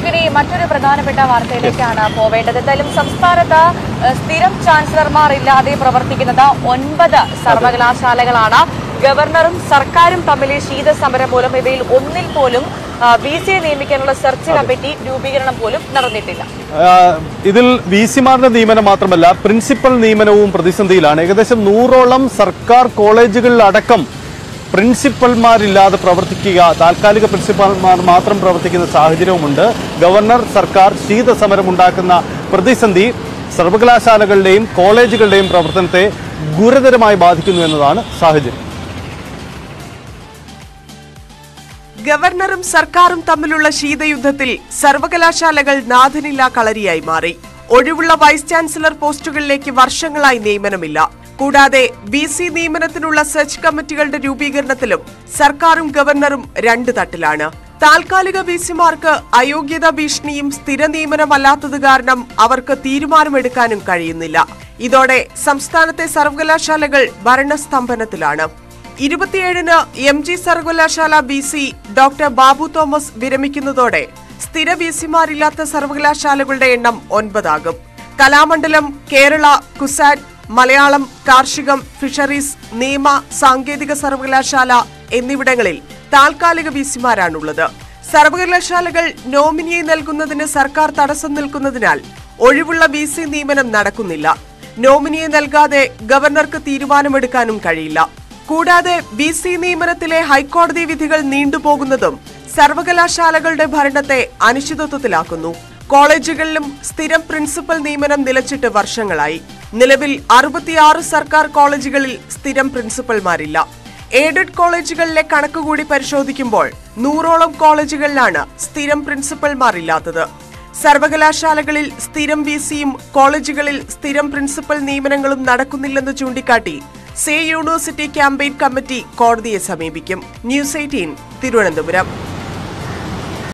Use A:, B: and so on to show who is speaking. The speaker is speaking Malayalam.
A: നമുക്കിനി മറ്റൊരു പ്രധാനപ്പെട്ട വാർത്തയിലേക്കാണ് പോവേണ്ടത് എന്തായാലും സംസ്ഥാനത്ത് ഏഹ്, സ്ഥിരം ചാൻസലർമാർ ഇല്ലാതെ പ്രവർത്തിക്കുന്നത് ഒൻപത് സർവകലാശാലകളാണ് ഗവർണറും സർക്കാരും തമ്മിൽ ശീതസമരം മൂലം ഇവയിൽ ഒന്നിൽ പോലും ബി സി എ നിയമിക്കാനുള്ള സെർച്ച് കമ്മിറ്റി രൂപീകരണം പോലും നടന്നിട്ടില്ല
B: ആഹ് ഇതിൽ വി സിമാരുടെ നിയമനം മാത്രമല്ല പ്രിൻസിപ്പൽ നിയമനവും പ്രതിസന്ധിയിലാണ് ഏകദേശം നൂറോളം സർക്കാർ കോളേജുകളിലടക്കം പ്രിൻസിപ്പൽമാരില്ലാതെ പ്രവർത്തിക്കുക താൽക്കാലിക പ്രിൻസിപ്പൽമാർ മാത്രം പ്രവർത്തിക്കുന്ന സാഹചര്യവുമുണ്ട് ഗവർണർ സർക്കാർ ശീതസമരമുണ്ടാക്കുന്ന പ്രതിസന്ധി സർവകലാശാലകളുടെയും കോളേജുകളുടെയും പ്രവർത്തനത്തെ ഗുരുതരമായി ബാധിക്കുന്നു എന്നതാണ് സാഹചര്യം
C: ഗവർണറും സർക്കാരും തമ്മിലുള്ള ശീതയുദ്ധത്തിൽ സർവകലാശാലകൾ നാഥനില്ലാ കളരിയായി മാറി ഒഴിവുള്ള വൈസ് ചാൻസലർ പോസ്റ്റുകളിലേക്ക് വർഷങ്ങളായി നിയമനമില്ല കൂടാതെ ബി സി നിയമനത്തിനുള്ള സെർച്ച് കമ്മിറ്റികളുടെ രൂപീകരണത്തിലും സർക്കാരും ഗവർണറും രണ്ട് തട്ടിലാണ് താൽക്കാലിക വി സിമാർക്ക് അയോഗ്യതാ ഭീഷണിയും സ്ഥിര നിയമനമല്ലാത്തത് കാരണം അവർക്ക് തീരുമാനമെടുക്കാനും കഴിയുന്നില്ല ഇതോടെ സംസ്ഥാനത്തെ സർവകലാശാലകൾ ഭരണസ്തംഭനത്തിലാണ് ഇരുപത്തിയേഴിന് എം ജി സർവകലാശാല V C doctor Babu Thomas വിരമിക്കുന്നതോടെ സ്ഥിര ബി സിമാരില്ലാത്ത സർവകലാശാലകളുടെ എണ്ണം ഒൻപതാകും കലാമണ്ഡലം കേരള കുസാറ്റ് മലയാളം കാർഷികം ഫിഷറീസ് നിയമ സാങ്കേതിക സർവകലാശാല എന്നിവിടങ്ങളിൽ താൽക്കാലിക വി സിമാരാണുള്ളത് സർവകലാശാലകൾ നോമിനിയെ നൽകുന്നതിന് സർക്കാർ തടസ്സം നിൽക്കുന്നതിനാൽ ഒഴിവുള്ള വി സി നിയമനം നടക്കുന്നില്ല നോമിനിയെ നൽകാതെ ഗവർണർക്ക് തീരുമാനമെടുക്കാനും കഴിയില്ല കൂടാതെ ബി സി നിയമനത്തിലെ ഹൈക്കോടതി വിധികൾ നീണ്ടുപോകുന്നതും സർവകലാശാലകളുടെ ഭരണത്തെ അനിശ്ചിതത്വത്തിലാക്കുന്നു കോളേജുകളിലും സ്ഥിരം പ്രിൻസിപ്പൽ നിയമനം നിലച്ചിട്ട് വർഷങ്ങളായി നിലവിൽ അറുപത്തിയാറ് സർക്കാർ കോളേജുകളിൽ സ്ഥിരം പ്രിൻസിപ്പൽമാരില്ല എയ്ഡഡ് കോളേജുകളിലെ കണക്കുകൂടി പരിശോധിക്കുമ്പോൾ നൂറോളം കോളേജുകളിലാണ് സ്ഥിരം പ്രിൻസിപ്പൽമാർ ഇല്ലാത്തത് സർവകലാശാലകളിൽ സ്ഥിരം വി സിയും കോളേജുകളിൽ സ്ഥിരം പ്രിൻസിപ്പൽ നിയമനങ്ങളും നടക്കുന്നില്ലെന്ന് ചൂണ്ടിക്കാട്ടി സേ യൂണിവേഴ്സിറ്റി ക്യാമ്പയിൻ കമ്മിറ്റി കോടതിയെ സമീപിക്കും ന്യൂസ് എയ്റ്റീൻ തിരുവനന്തപുരം